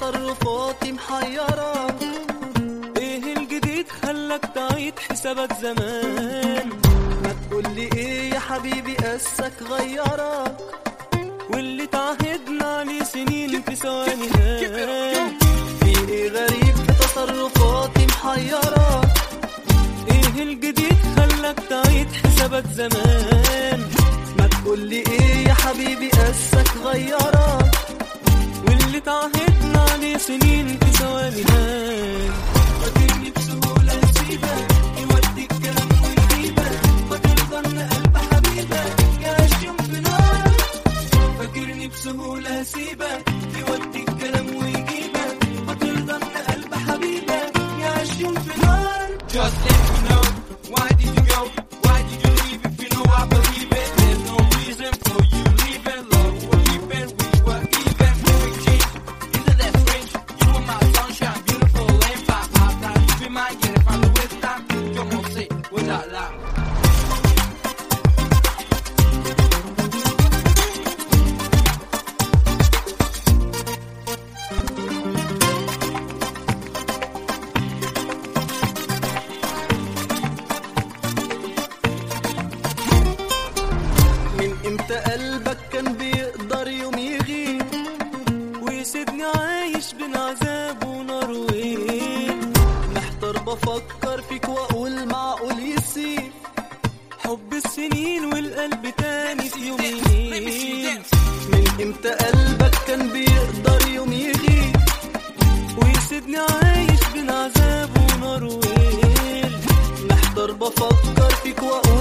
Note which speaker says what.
Speaker 1: تصرفاتي محيرة
Speaker 2: ايه الجديد خلك تعيد حسابات زمان
Speaker 1: ما تقولي ايه يا حبيبي قاسك غيرك
Speaker 2: واللي تعهدنا عليه سنين في ثواني هان
Speaker 1: في ايه غريب في تصرفاتي محيرة
Speaker 2: ايه الجديد خلك تعيد حسابات زمان
Speaker 1: ما تقولي ايه يا حبيبي قاسك غيرك
Speaker 2: واللي تعهدنا عليه سنين في ثواني هان
Speaker 1: فاكرني بسهولة نسيبك يوديك كلام ويجيبك فاكر ظن قلب حبيبك يعشم في نار فاكرني بسهولة هسيبك يوديك كلام ويجيبك فاكر ظن قلب حبيبك يعشم في نار
Speaker 3: Just let me know why did you go? Why did you leave? If you know I believe it, there's no reason for you leaving. Love we're keeping, we were even. We changed, isn't that strange? You were my sunshine, beautiful and fine. I thought you'd be my yeah, if I'm the with time. Yo, mo say, without lie.
Speaker 1: من امتى قلبك كان بيقدر يوم يغيب
Speaker 2: ويسيبني عايش بين عذاب ونار وإيه
Speaker 1: محتار بفكر فيك واقول معقول يسيب
Speaker 2: حب السنين والقلب تاني في
Speaker 3: Let me see you
Speaker 2: يومين
Speaker 3: dance.
Speaker 1: من امتى قلبك كان بيقدر يوم يغيب
Speaker 2: ويسيبني عايش بين عذاب ونار وإيه
Speaker 1: محتار بفكر فيك واقول